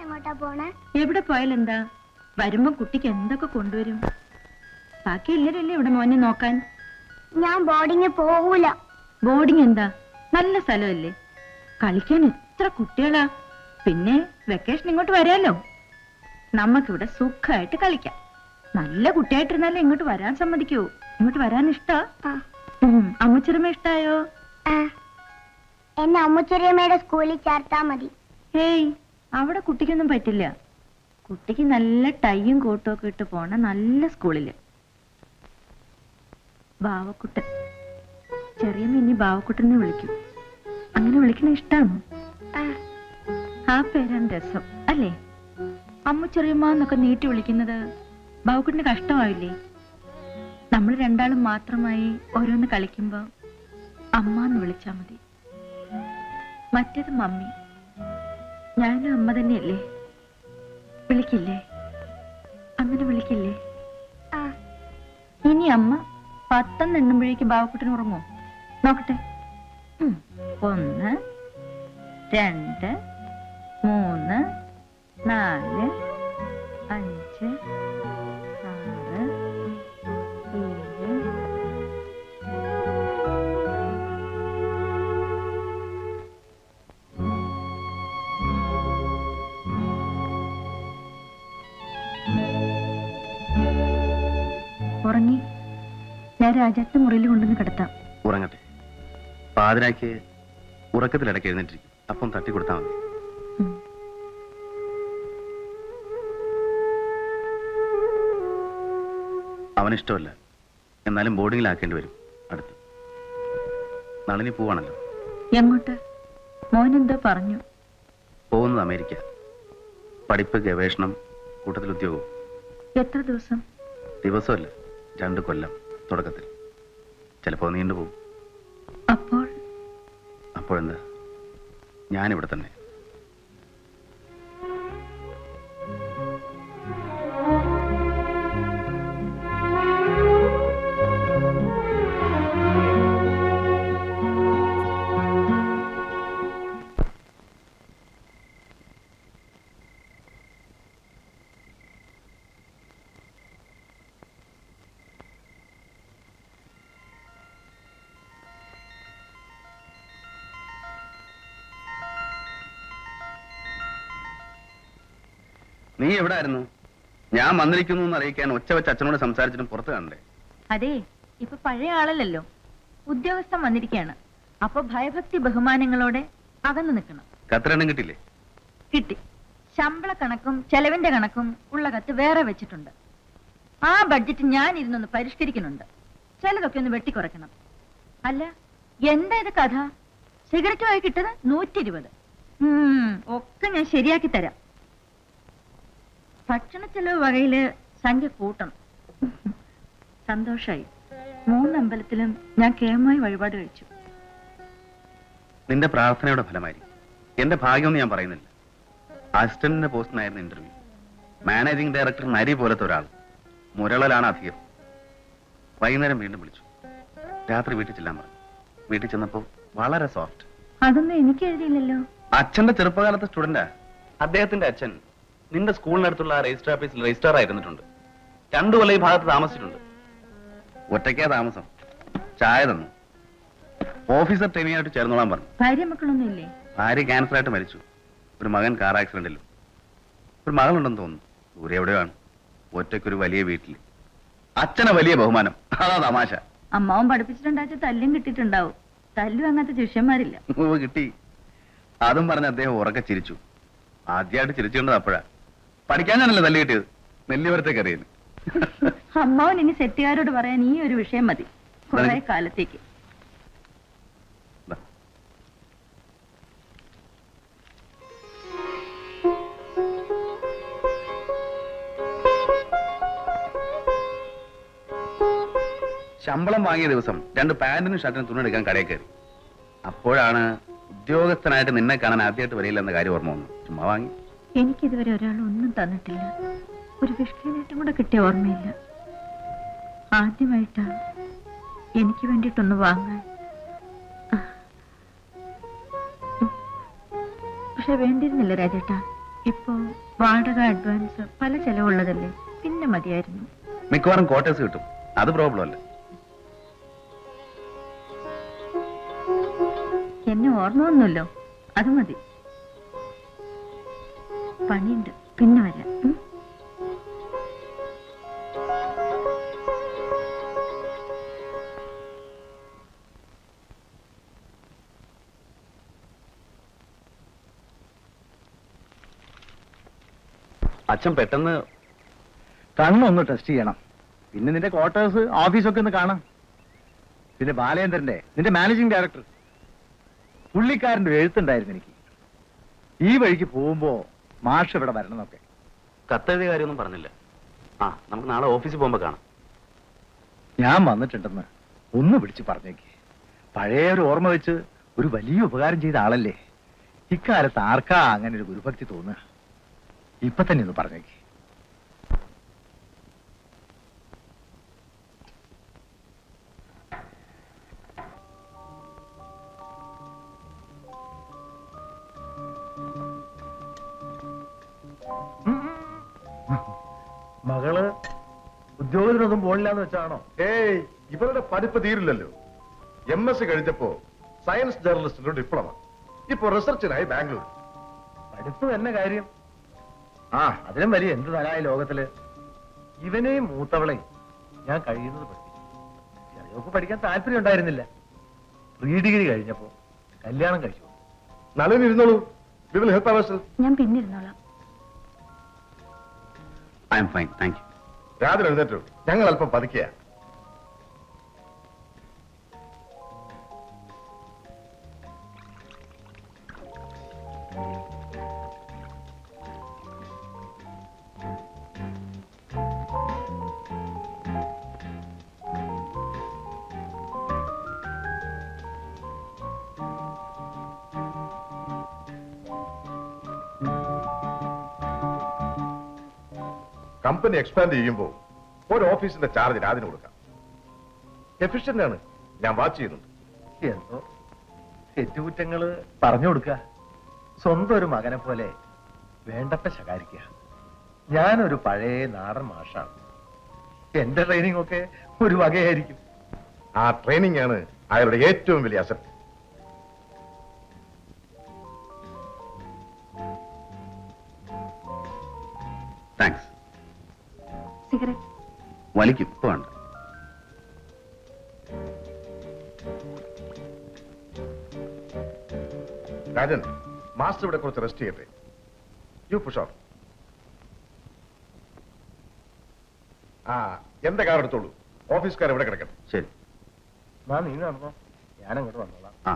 എങ്ങോട്ടാ പോണേ എവിടെ പോയാലെന്താ വരുമ്പോ കുട്ടിക്ക് എന്തൊക്കെ കൊണ്ടുവരും ബാക്കി എല്ലാവരും ഇവിടെ മോനെ നോക്കാൻ ഞാൻ ബോർഡിങ് പോകൂല ബോർഡിംഗ് എന്താ നല്ല സ്ഥലമല്ലേ കളിക്കാൻ എത്ര കുട്ടികളാ പിന്നെ വെക്കേഷൻ ഇങ്ങോട്ട് വരാലോ നമുക്കിവിടെ സുഖമായിട്ട് കളിക്കാം നല്ല കുട്ടിയായിട്ടിരുന്നാലേ ഇങ്ങോട്ട് വരാൻ സമ്മതിക്കൂ ഇങ്ങോട്ട് വരാൻ ഇഷ്ടാ ആ. അമ്മച്ചിറമ്മ ഇഷ്ടായോ ആ. എന്നെ അമ്മുച്ചെറിയമ്മയുടെ സ്കൂളിൽ ചേർത്താ മതി ഏയ് അവിടെ കുട്ടിക്കൊന്നും പറ്റില്ല കുട്ടിക്ക് നല്ല ടൈയും കോട്ടും ഒക്കെ ഇട്ട് പോണ നല്ല സ്കൂളില് ബാവക്കുട്ടൻ ചെറിയ മിന്നി ബാവക്കുട്ടനെ വിളിക്കും അങ്ങനെ വിളിക്കണ ഇഷ്ടാണോ ആ. ആ പേരാണ് രസം അല്ലേ അമ്മ ചെറിയമ്മ എന്നൊക്കെ നീട്ടി വിളിക്കുന്നത് ബാവക്കുട്ടിന് കഷ്ടമാവില്ലേ നമ്മൾ രണ്ടാളും മാത്രമായി ഓരോന്ന് കളിക്കുമ്പോ അമ്മ എന്ന് വിളിച്ചാ മതി മറ്റേത് മമ്മി ഞാനും അമ്മ തന്നെയല്ലേ വിളിക്കില്ലേ അങ്ങനെ വിളിക്കില്ലേ ആ. ഇനി അമ്മ പത്തെന്ന് എണ്ണുമ്പോഴേക്ക് ബാവക്കുട്ടൻ ഉറങ്ങോ നോക്കട്ടെ ഉം. ഒന്ന് രണ്ട് മൂന്ന് നാല് അഞ്ച് ആറ് ഏഴ് ഉറങ്ങി ഞാൻ രാജാത്തിന്റെ മുറിയിൽ കൊണ്ടുവന്ന് കിടത്താം ഉറങ്ങട്ടെ പാതിരാക്ക് ഉറക്കത്തിലിടയ്ക്ക് എഴുന്നേറ്റിരിക്കും അപ്പം തട്ടി കൊടുത്താൽ മതി ഉം. അവനിഷ്ടമല്ല എന്നാലും ബോർഡിങ്ങിലാക്കേണ്ടി വരും അടുത്ത് നളിനി പോവാണല്ലോ എങ്ങോട്ട് മോനെന്തോ പറഞ്ഞു പോകുന്നത് അമേരിക്ക പഠിപ്പ് ഗവേഷണം കൂട്ടത്തിൽ ഉദ്യോഗവും എത്ര ദിവസം ദിവസമല്ല രണ്ട് കൊല്ലം തുടക്കത്തിൽ ചിലപ്പോൾ നീണ്ടുപോകും അപ്പോൾ അപ്പോഴെന്താ ഞാനിവിടെ തന്നെ നീ എവിടെ ആയിരുന്നു ഞാൻ വന്നിരിക്കുന്നു എന്ന് അറിയിക്കാൻ ഒച്ച വെച്ച് അച്ഛനോട് സംസാരിച്ചിട്ടും പുറത്ത് കാണണ്ടേ അതെ ഇപ്പൊ പഴയ ആളല്ലല്ലോ ഉദ്യോഗസ്ഥൻ വന്നിരിക്കുകയാണ് അപ്പൊ ഭയഭക്തി ബഹുമാനങ്ങളോടെ അകന്നു നിൽക്കണം കത്തിരണ്ടും കിട്ടില്ലേ കിട്ടി ശമ്പള കണക്കും ചെലവിന്റെ കണക്കും ഉള്ള കത്ത് വേറെ വെച്ചിട്ടുണ്ട് ആ ബഡ്ജറ്റ് ഞാൻ ഇരുന്നൊന്ന് പരിഷ്കരിക്കുന്നുണ്ട് ചിലതൊക്കെ ഒന്ന് വെട്ടിക്കുറയ്ക്കണം അല്ല എന്താ ഇത് കഥ സിഗരറ്റുമായി കിട്ടത് നൂറ്റി ഇരുപത് ഒക്കെ ഞാൻ ശരിയാക്കി തരാം ഭക്ഷണ ചെലവ് വകയില് സംഖ്യ കൂട്ടണം സന്തോഷായി മൂന്നമ്പലത്തിലും ഞാൻ കേമായി വഴിപാട് കഴിച്ചു നിന്റെ പ്രാർത്ഥനയുടെ ഫലമായിരിക്കും എന്റെ ഭാഗ്യമൊന്നും ഞാൻ പറയുന്നില്ല അസിസ്റ്റന്റിന്റെ പോസ്റ്റിനായിരുന്നു ഇന്റർവ്യൂ മാനേജിംഗ് ഡയറക്ടർ നരി പോലത്തെ ഒരാൾ മുരളലാണ് അധികം വൈകുന്നേരം വീണ്ടും വിളിച്ചു രാത്രി വീട്ടിൽ ചെല്ലാൻ പറഞ്ഞു വീട്ടിൽ ചെന്നപ്പോ വളരെ സോഫ്റ്റ് അതൊന്നും എനിക്ക് എഴുതിയില്ലല്ലോ അച്ഛന്റെ ചെറുപ്പകാലത്തെ സ്റ്റുഡന്റാ അദ്ദേഹത്തിന്റെ അച്ഛൻ നിന്റെ സ്കൂളിനടുത്തുള്ള ആ രജിസ്റ്റർ ഓഫീസിൽ രജിസ്ട്രാർ ആയിരുന്നിട്ടുണ്ട് രണ്ടു കൊല്ലം ഈ ഭാഗത്ത് താമസിച്ചിട്ടുണ്ട് ഒറ്റയ്ക്കാ താമസം ചായ തന്നു ഓഫീസർ ട്രെയിനിയായിട്ട് ചേർന്നോളാൻ പറഞ്ഞു ഭാര്യ മക്കളൊന്നും ഇല്ലേ ഭാര്യ ക്യാൻസർ ആയിട്ട് മരിച്ചു ഒരു മകൻ കാർ ആക്സിഡന്റിലും ഒരു മകളുണ്ടെന്ന് തോന്നുന്നു ദൂരെ എവിടെയാണ് ഒറ്റയ്ക്കൊരു വലിയ വീട്ടിൽ അച്ഛനെ വലിയ ബഹുമാനം അതാ തമാശ അമ്മാവൻ പഠിപ്പിച്ചിട്ടുണ്ടാച്ച തല്ലും കിട്ടിയിട്ടുണ്ടാവും തല്ലും അങ്ങനത്തെ ശിഷ്യന്മാരില്ല ഓ കിട്ടി അതും പറഞ്ഞ് അദ്ദേഹം ഉറക്കെ ചിരിച്ചു ആദ്യമായിട്ട് ചിരിച്ചുകൊണ്ടത് അപ്പോഴാ പഠിക്കാൻ ഞാനല്ല തല്ലി കിട്ടിയത് നെല്ലിമരത്തേക്ക് അറിയുന്നു അമ്മാവൻ ഇനി സെറ്റുകാരോട് പറയാൻ ഈ ഒരു വിഷയം മതി കുറെ കാലത്തേക്ക് ശമ്പളം വാങ്ങിയ ദിവസം രണ്ട് പാന്റിനും ഷർട്ടിനും തുണിയെടുക്കാൻ കടയിൽ കയറി അപ്പോഴാണ് ഉദ്യോഗസ്ഥനായിട്ട് നിന്നെ കാണാൻ ആദ്യമായിട്ട് വരില്ലെന്ന കാര്യം ഓർമ്മ വന്നു ചുമ്മാ വാങ്ങി എനിക്കിതുവരെ ഒരാൾ ഒന്നും തന്നിട്ടില്ല ഒരു വിഷ്ണുനേട്ടം കൂടെ കിട്ടിയ ഓർമ്മയില്ല ആദ്യമായിട്ടാ എനിക്ക് വേണ്ടിയിട്ടൊന്ന് വാങ്ങാൻ ആ. ഉം. പക്ഷെ വേണ്ടിയിരുന്നില്ല രാജേട്ടാ ഇപ്പോ വാടക അഡ്വാൻസ് പല ചെലവുള്ളതല്ലേ പിന്നെ മതിയായിരുന്നു മിക്കവാറും ക്വാർട്ടേഴ്സ് കിട്ടും അത് പ്രോബ്ലം അല്ല എന്നെ ഓർമ്മ വന്നല്ലോ അത് മതി പണിയുണ്ട് പിന്നെ വരാം ഉം? അച്ഛൻ പെട്ടെന്ന് കണ്ണൊന്ന് ടെസ്റ്റ് ചെയ്യണം പിന്നെ നിന്റെ ക്വാർട്ടേഴ്സ് ഓഫീസൊക്കെ ഒന്ന് കാണാം പിന്നെ ബാലേന്ദ്രന്റെ നിന്റെ മാനേജിംഗ് ഡയറക്ടർ പുള്ളിക്കാരന്റെ ഒരു എഴുത്തുണ്ടായിരുന്നു എനിക്ക് ഈ വഴിക്ക് പോകുമ്പോ മാഷ് ഇവിടെ വരണം എന്നൊക്കെ കത്തെഴുതിയ കാര്യമൊന്നും പറഞ്ഞില്ല ആ നമുക്ക് നാളെ ഓഫീസിൽ പോകുമ്പോൾ കാണാം ഞാൻ വന്നിട്ടുണ്ടെന്ന് ഒന്ന് വിളിച്ച് പറഞ്ഞേക്ക് പഴയ ഒരു ഓർമ്മ വെച്ച് ഒരു വലിയ ഉപകാരം ചെയ്ത ആളല്ലേ ഇക്കാലത്ത് ആർക്കാ അങ്ങനെ ഒരു ഗുരുഭക്തി തോന്നുക ഇപ്പൊ തന്നെ ഒന്ന് പറഞ്ഞേക്ക് മകള് ഉദ്യോഗത്തിനൊന്നും പോണില്ലാന്ന് വെച്ചാണോ ഏയ് ഇവരുടെ പഠിപ്പ് തീരില്ലല്ലോ എം എസ് സി കഴിഞ്ഞപ്പോ സയൻസ് ജേർണലിസ്റ്റിന്റെ ഡിപ്ലോമ ഇപ്പൊ റിസർച്ചിനായി ബാംഗ്ലൂർ പഠിപ്പ് തന്നെ കാര്യം ആ അതിലും വലിയ എന്ത് തലായ ലോകത്തില് ഇവനെയും മൂത്തവളെയും ഞാൻ കഴിയുന്നത് പഠിപ്പിച്ചു ചെറിയൊക്കെ പഠിക്കാൻ താല്പര്യം ഉണ്ടായിരുന്നില്ല പ്രീ ഡിഗ്രി കഴിഞ്ഞപ്പോ കല്യാണം കഴിച്ചു നളിനി ഇരുന്നോളൂ വി വിൽ ഹെൽപ്പ് അവർ ഞാൻ പിന്നെ ഇരുന്നോളാം I am fine thank you രാത്രി എഴുന്നേറ്റു ഞങ്ങൾ അല്പം പതുക്കിയ കമ്പനി എക്സ്പാൻഡ് ചെയ്യുമ്പോൾ ഒരു ഓഫീസിന്റെ ചാർജ് രാതിന് കൊടുക്കാം എഫിഷ്യന്റ് ആണ് ഞാൻ വാച്ച് ചെയ്യുന്നുണ്ട് എന്തോ തെറ്റുകുറ്റങ്ങള് പറഞ്ഞു കൊടുക്ക സ്വന്തം ഒരു മകനെ പോലെ വേണ്ടപ്പ ശകാരിക്കുക ഞാനൊരു പഴയ നാടൻ മാഷാണ് എന്റെ ട്രെയിനിങ് ഒക്കെ ഒരു വകയായിരിക്കും ആ ട്രെയിനിങ് ആണ് അയാളുടെ ഏറ്റവും വലിയ അസറ്റ് താങ്ക്സ് സിഗരറ്റ് വലിക്കും ഇപ്പൊ വേണ്ട രാജൻ മാസ്റ്റർ ഇവിടെ കുറച്ച് റെസ്റ്റ് ചെയ്യട്ടെ യു പുഷ് ഓഫ് ആ എന്റെ കാർ എടുത്തോളൂ ഓഫീസുകാർ ഇവിടെ കിടക്കണം ശരി എന്നാ നീ നടന്നോ ഞാൻ അങ്ങോട്ട് വന്നോളാം ആ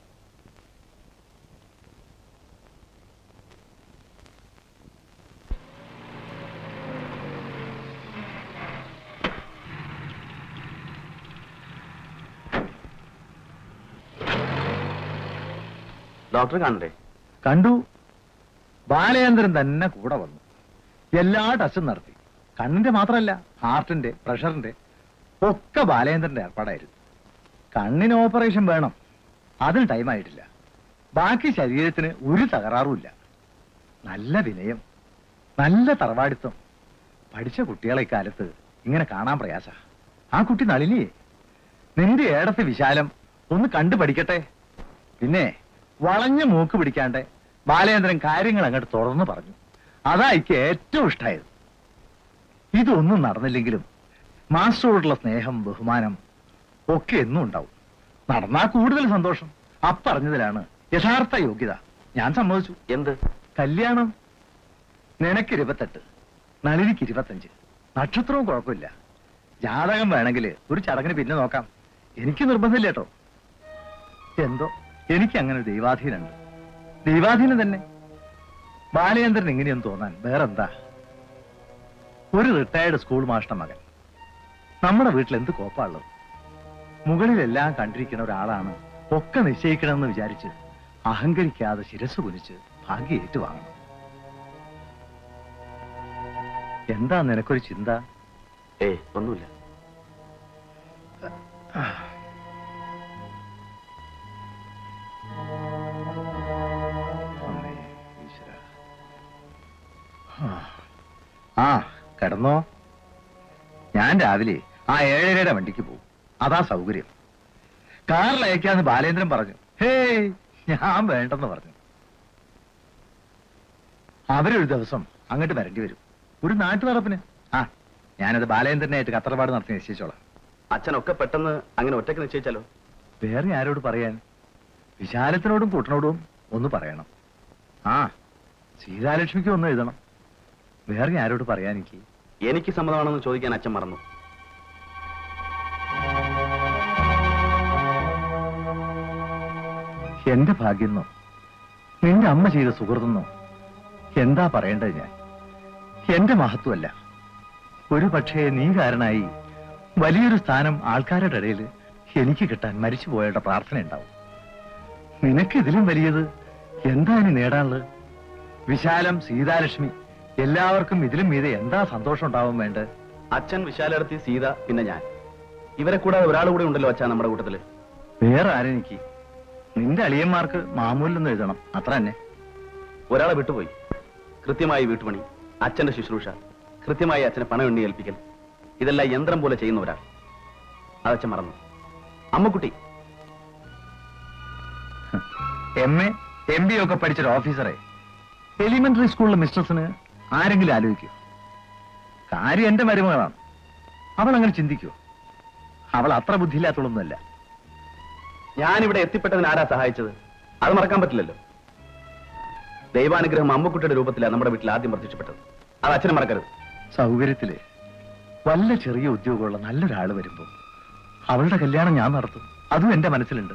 ഡോക്ടറെ കാണണ്ടേ കണ്ടു ബാലചന്ദ്രൻ തന്നെ കൂടെ വന്നു എല്ലാ ടെസ്റ്റും നടത്തി കണ്ണിന്റെ മാത്രമല്ല ഹാർട്ടിന്റെ പ്രഷറിന്റെ ഒക്കെ ബാലചന്ദ്രന്റെ ഏർപ്പാടായിരുന്നു കണ്ണിന് ഓപ്പറേഷൻ വേണം അതിന് ടൈം ആയിട്ടില്ല ബാക്കി ശരീരത്തിന് ഒരു തകരാറുമില്ല നല്ല വിനയം നല്ല തറവാടിത്തം പഠിച്ച കുട്ടികളെ ഇക്കാലത്ത് ഇങ്ങനെ കാണാൻ പ്രയാസ ആ കുട്ടി നളിനിയെ നിന്റെ ഏടത്ത് വിശാലം ഒന്ന് കണ്ടു പഠിക്കട്ടെ പിന്നെ വളഞ്ഞ മൂക്ക് പിടിക്കാണ്ട് ബാലേന്ദ്രൻ കാര്യങ്ങൾ അങ്ങോട്ട് തുറന്നു പറഞ്ഞു അതാ എനിക്ക് ഏറ്റവും ഇഷ്ടമായത് ഇതൊന്നും നടന്നില്ലെങ്കിലും മാസ്റ്ററോടുള്ള സ്നേഹം ബഹുമാനം ഒക്കെ എന്നും ഉണ്ടാവും നടന്നാ കൂടുതൽ സന്തോഷം അപ്പറഞ്ഞതിലാണ് യഥാർത്ഥ യോഗ്യത ഞാൻ സമ്മതിച്ചു എന്ത് കല്യാണം നിനക്ക് ഇരുപത്തെട്ട് നളിനിക്ക് ഇരുപത്തഞ്ച് നക്ഷത്രവും കുഴപ്പമില്ല ജാതകം വേണമെങ്കിൽ ഒരു ചടങ്ങിന് പിന്നെ നോക്കാം എനിക്ക് നിർബന്ധമില്ല കേട്ടോ എന്തോ എനിക്ക് അങ്ങനെ ഒരു ദൈവാധീനുണ്ട് ദൈവാധീനം തന്നെ ബാലചന്ദ്രൻ ഇങ്ങനെയൊന്നും തോന്നാൻ വേറെന്താ ഒരു റിട്ടയർഡ് സ്കൂൾ മാഷ്ട മകൻ നമ്മുടെ വീട്ടിൽ എന്ത് കോപ്പാളുള്ളത് മുകളിലെല്ലാം കണ്ടിരിക്കുന്ന ഒരാളാണ് ഒക്കെ നിശ്ചയിക്കണമെന്ന് വിചാരിച്ച് അഹങ്കരിക്കാതെ ശിരസ് കുനിച്ച് ഭാഗ്യം ഏറ്റുവാങ്ങണം എന്താ നിനക്കൊരു ചിന്ത ഏയ് ഒന്നുമില്ല അമ്മേ, ഈശ്വരാ. ആ കിടന്നോ ഞാൻ രാവിലെ ആ ഏഴരയുടെ വണ്ടിക്ക് പോകും അതാ സൗകര്യം കാറിൽ അയക്കാന്ന് ബാലേന്ദ്രൻ പറഞ്ഞു ഹേയ് ഞാൻ വേണ്ടെന്ന് പറഞ്ഞു അവരൊരു ദിവസം അങ്ങോട്ട് വരേണ്ടി വരും ഒരു നാട്ടു നടപ്പിന് ആ ഞാനത് ബാലേന്ദ്രനായിട്ട് കത്തറപാട് നടത്തി നിശ്ചയിച്ചോളാം അച്ഛനൊക്കെ പെട്ടെന്ന് അങ്ങനെ ഒറ്റയ്ക്ക് നിശ്ചയിച്ചാലോ വേറെ ആരോട് പറയാൻ വിശാലത്തിനോടും കൂട്ടനോടും ഒന്ന് പറയണം ആ സീതാലക്ഷ്മിക്ക് ഒന്ന് എഴുതണം വേറെ ആരോട് പറയാൻ എനിക്ക് എനിക്ക് സമ്മതമാണെന്ന് ചോദിക്കാൻ അച്ഛൻ മറന്നു എന്റെ ഭാഗ്യെന്നോ നിന്റെ അമ്മ ചെയ്ത സുഹൃത്തെന്നോ എന്താ പറയേണ്ടത് ഞാൻ എന്റെ മഹത്വമല്ല ഒരു പക്ഷേ നീ കാരണമായി വലിയൊരു സ്ഥാനം ആൾക്കാരുടെ ഇടയിൽ എനിക്ക് കിട്ടാൻ മരിച്ചുപോയവരുടെ പ്രാർത്ഥന ഉണ്ടാവും നിനക്ക് ഇതിലും വലിയത് എന്താ ഇനി നേടാനുള്ളത് വിശാലം സീതാലക്ഷ്മി എല്ലാവർക്കും ഇതിലും മീതെ എന്താ സന്തോഷം ഉണ്ടാവാൻ വേണ്ടത് അച്ഛൻ വിശാലടത്തി സീത പിന്നെ ഞാൻ ഇവരെ കൂടാതെ ഒരാൾ കൂടെ ഉണ്ടല്ലോ അച്ഛാ നമ്മുടെ കൂട്ടത്തില് വേറെ ആരെനിക്ക് നിന്റെ അളിയന്മാർക്ക് മാമൂലൊന്നും എഴുതണം അത്ര തന്നെ ഒരാളെ വിട്ടുപോയി കൃത്യമായി വീട്ടുപണി അച്ഛന്റെ ശുശ്രൂഷ കൃത്യമായി അച്ഛനെ പണം എണ്ണി ഏൽപ്പിക്കൽ ഇതെല്ലാം യന്ത്രം പോലെ ചെയ്യുന്ന ഒരാൾ അതച്ഛൻ മറന്നു അമ്മക്കുട്ടി എം എ എം ബി ഒക്കെ പഠിച്ചൊരു ഓഫീസറെ എലിമെന്ററി സ്കൂളിലെ മിസ്റ്റേഴ്സിന് ആരെങ്കിലും ആലോചിക്കൂ കാര്യം എന്റെ മരുമകളാണ് അവൾ അങ്ങനെ ചിന്തിക്കൂ അവൾ അത്ര ബുദ്ധിയില്ലാത്തതൊന്നുമല്ല ഞാനിവിടെ എത്തിപ്പെട്ടതിന് ആരാ സഹായിച്ചത് അത് മറക്കാൻ പറ്റില്ലല്ലോ ദൈവാനുഗ്രഹം അമ്മക്കുട്ടിയുടെ രൂപത്തിലാണ് നമ്മുടെ വീട്ടിൽ ആദ്യം പ്രത്യക്ഷപ്പെട്ടത് അത് അച്ഛനെ മറക്കരുത് സൗകര്യത്തില് വല്ല ചെറിയ ഉദ്യോഗമുള്ള നല്ലൊരാള് വരുമ്പോ അവളുടെ കല്യാണം ഞാൻ നടത്തും അതും എന്റെ മനസ്സിലുണ്ട്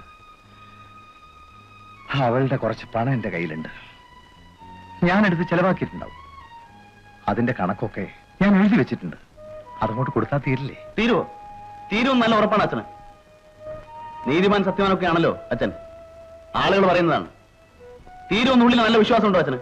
അവളുടെ കുറച്ച് പണം എന്റെ കയ്യിലുണ്ട് ഞാൻ എടുത്ത് ചെലവാക്കിയിട്ടുണ്ടാവും അതിന്റെ കണക്കൊക്കെ ഞാൻ എഴുതി വെച്ചിട്ടുണ്ട് അതങ്ങോട്ട് കൊടുത്താൽ തീരില്ലേ തീരുവോ തീരും നല്ല ഉറപ്പാണ് അച്ഛന് നീതിമാൻ സത്യവാനൊക്കെ ആണല്ലോ അച്ഛൻ ആളുകൾ പറയുന്നതാണ് തീരുമെന്നുള്ളിൽ നല്ല വിശ്വാസമുണ്ടോ അച്ഛന്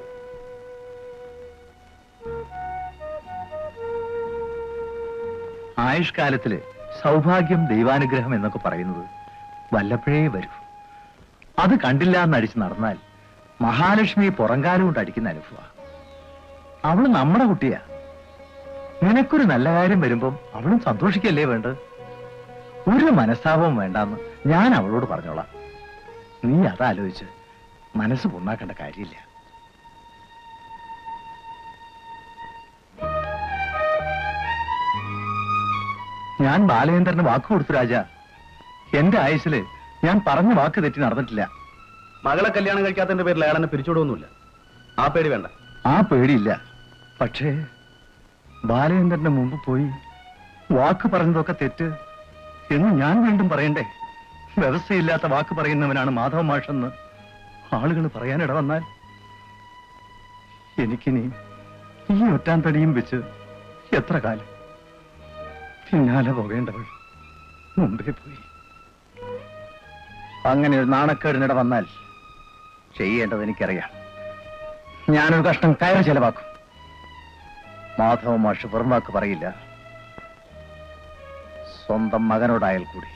ആയുഷ്കാലത്തില് സൗഭാഗ്യം ദൈവാനുഗ്രഹം എന്നൊക്കെ പറയുന്നത് വല്ലപ്പോഴേ വരൂ അത് കണ്ടില്ല എന്നടിച്ച് നടന്നാൽ മഹാലക്ഷ്മി പുറംകാലം കൊണ്ട് അടിക്കുന്ന അനുഭവ അവള് നമ്മുടെ കുട്ടിയാ നിനക്കൊരു നല്ല കാര്യം വരുമ്പം അവളും സന്തോഷിക്കല്ലേ വേണ്ടത് ഒരു മനസ്താപവും വേണ്ടാന്ന് ഞാൻ അവളോട് പറഞ്ഞോളാം നീ അതാലോചിച്ച് മനസ്സ് പുണ്ണാക്കേണ്ട കാര്യമില്ല ഞാൻ ബാലചന്ദ്രന് വാക്ക് കൊടുത്തു രാജ എന്റെ ആയുസില് ഞാൻ പറഞ്ഞ വാക്ക് തെറ്റി നടന്നിട്ടില്ല മകളെ കല്യാണം കഴിക്കാത്തതിന്റെ പേരിൽ അയാൾ എന്നെ പിരിച്ചുവിടുവൊന്നുമില്ല ആ പേടി വേണ്ട ആ പേടിയില്ല പക്ഷേ ബാലചന്ദ്രന്റെ മുമ്പ് പോയി വാക്ക് പറഞ്ഞതൊക്കെ തെറ്റ് എന്ന് ഞാൻ വീണ്ടും പറയണ്ടേ വ്യവസ്ഥയില്ലാത്ത വാക്ക് പറയുന്നവനാണ് മാധവ മാഷെന്ന് ആളുകൾ പറയാനിട വന്നാൽ എനിക്കിനി ഈ ഒറ്റാൻ തടിയും വെച്ച് എത്ര കാലം പിന്നാലെ പോകേണ്ടവൾ മുമ്പേ പോയി അങ്ങനെ ഒരു നാണക്കേടിനിട വന്നാൽ ചെയ്യേണ്ടത് എനിക്കറിയാം ഞാനൊരു കഷ്ണം കയറ് ചെലവാക്കും മാധവ മാഷ് വെറും വാക്ക് പറയില്ല സ്വന്തം മകനോടായാൽ കൂടി